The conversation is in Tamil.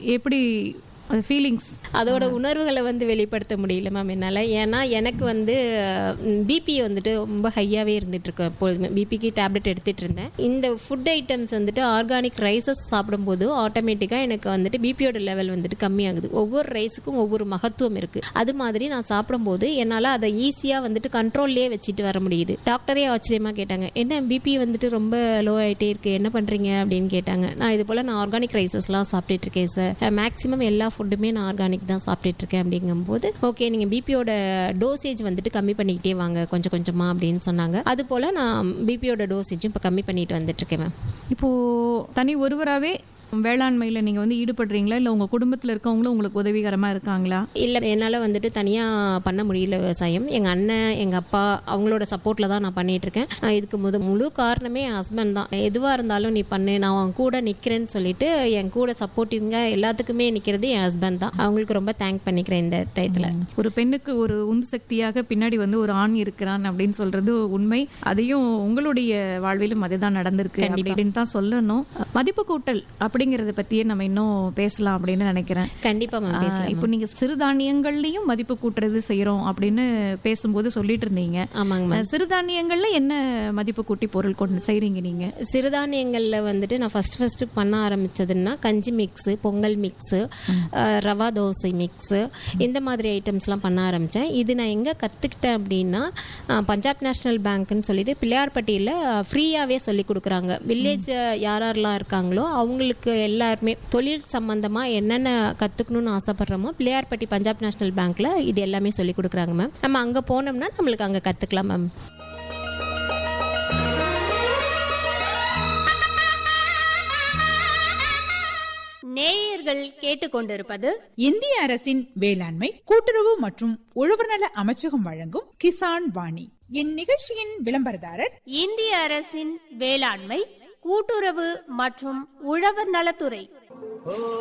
எப்படி அது ஃபீலிங்ஸ் அதோட உணர்வுகளை வந்து வெளிப்படுத்த முடியல மேம் என்னால் ஏன்னா எனக்கு வந்து பிபி வந்துட்டு ரொம்ப ஹையாகவே இருந்துட்டு இருக்கு எப்பொழுதுமே பிபிக்கு டேப்லெட் எடுத்துட்டு இருந்தேன் இந்த ஃபுட் ஐட்டம்ஸ் வந்துட்டு ஆர்கானிக் ரைசஸ் சாப்பிடும்போது ஆட்டோமேட்டிக்காக எனக்கு வந்துட்டு பிபியோட லெவல் வந்துட்டு கம்மியாகுது ஒவ்வொரு ரைஸுக்கும் ஒவ்வொரு மகத்துவம் இருக்கு அது மாதிரி நான் சாப்பிடும்போது என்னால் அதை ஈஸியாக வந்துட்டு கண்ட்ரோல்லே வச்சுட்டு வர முடியுது டாக்டரே ஆச்சரியமாக கேட்டாங்க என்ன பிபி வந்துட்டு ரொம்ப லோ ஆகிட்டே இருக்கு என்ன பண்ணுறீங்க அப்படின்னு கேட்டாங்க நான் இது போல் நான் ஆர்கானிக் ரைசஸ்லாம் சாப்பிட்டுட்டு இருக்கேன் சார் மேக்ஸிமம் எல்லா ஃபுட்டுமே நான் ஆர்கானிக் தான் சாப்பிட்டுட்டு இருக்கேன் அப்படிங்கும்போது ஓகே நீங்கள் பிபியோட டோசேஜ் வந்துட்டு கம்மி பண்ணிக்கிட்டே வாங்க கொஞ்சம் கொஞ்சமா அப்படின்னு சொன்னாங்க அது போல் நான் பிபியோட டோசேஜும் இப்போ கம்மி பண்ணிட்டு வந்துட்டு இருக்கேன் மேம் இப்போ தனி ஒருவராகவே வேளாண்மையில நீங்க வந்து ஈடுபடுறீங்களா இல்ல உங்க குடும்பத்துல இருக்கவங்களும் உங்களுக்கு உதவிகரமா இருக்காங்களா இல்லை என்னால் வந்துட்டு தனியாக பண்ண முடியல விவசாயம் எங்கள் அண்ணன் எங்கள் அப்பா அவங்களோட சப்போர்ட்டில் தான் நான் பண்ணிட்டு இருக்கேன் அஹ் இதுக்கு முத முழு காரணமே என் ஹஸ்பண்ட் தான் எதுவாக இருந்தாலும் நீ பண்ணு நான் உன் கூட நிற்கிறேன்னு சொல்லிட்டு என் கூட சப்போர்ட்டிவ்ங்க எல்லாத்துக்குமே நிற்கிறது என் ஹஸ்பண்ட் தான் அவங்களுக்கு ரொம்ப தேங்க் பண்ணிக்கிறேன் இந்த டயத்தில் ஒரு பெண்ணுக்கு ஒரு உந்து சக்தியாக பின்னாடி வந்து ஒரு ஆண் இருக்கிறான் அப்படின்னு சொல்றது உண்மை அதையும் உங்களுடைய வாழ்விலும் அதுதான் நடந்திருக்கு அப்படின்னு தான் சொல்லணும் மதிப்பு கூட்டல் அப்படிங்கறத பத்தியே நம்ம இன்னும் பேசலாம் அப்படின்னு நினைக்கிறேன் கண்டிப்பாக மேம் ஆஹ் பேசலாம் இப்போ நீங்க சிறுதானியங்கள்லயும் மதிப்பு கூட்டுறது செய்யறோம் அப்படின்னு பேசும்போது சொல்லிட்டு இருந்தீங்க ஆமாங்க மேம் அஹ் சிறுதானியங்கள்ல என்ன மதிப்பு கூட்டி பொருள் கொண்டு செய்றீங்க நீங்க சிறுதானியங்களில் வந்துட்டு நான் ஃபர்ஸ்ட் ஃபர்ஸ்ட் பண்ண ஆரம்பிச்சதுன்னா கஞ்சி mix pongal mix rava dosa mix இந்த மாதிரி ஐட்டம்ஸ்லாம் பண்ண ஆரம்பித்தேன் இது நான் எங்கே கற்றுக்கிட்டேன் அப்படின்னா அஹ், பஞ்சாப் நேஷனல் பேங்க்னு சொல்லிட்டு பிள்ளையார்பட்டியில் ஃப்ரீயாகவே சொல்லி கொடுக்குறாங்க வில்லேஜ் யார் யாரெல்லாம் இருக்காங்களோ அவங்களுக்கு எல்லாருமே தொழில் சம்பந்தமாக என்னென்ன கற்றுக்கணும்னு ஆசைப்படுறோமோ பிள்ளையார்பட்டி பஞ்சாப் நேஷனல் பேங்க்கில் இது எல்லாமே சொல்லி கொடுக்குறாங்க மேம் நம்ம அங்கே போனோம்னா நம்மளுக்கு அங்கே கற்றுக்கலாம் மேம் நேயர்கள் கேட்டுக்கொண்டிருப்பது இந்திய அரசின் வேளாண்மை கூட்டுறவு மற்றும் உழவர்நல அமைச்சகம் வழங்கும் கிசான் வாணி இந்நிகழ்ச்சியின் விளம்பரதாரர் இந்திய அரசின் வேளாண்மை கூட்டுறவு மற்றும் உழவர் நலத்துறை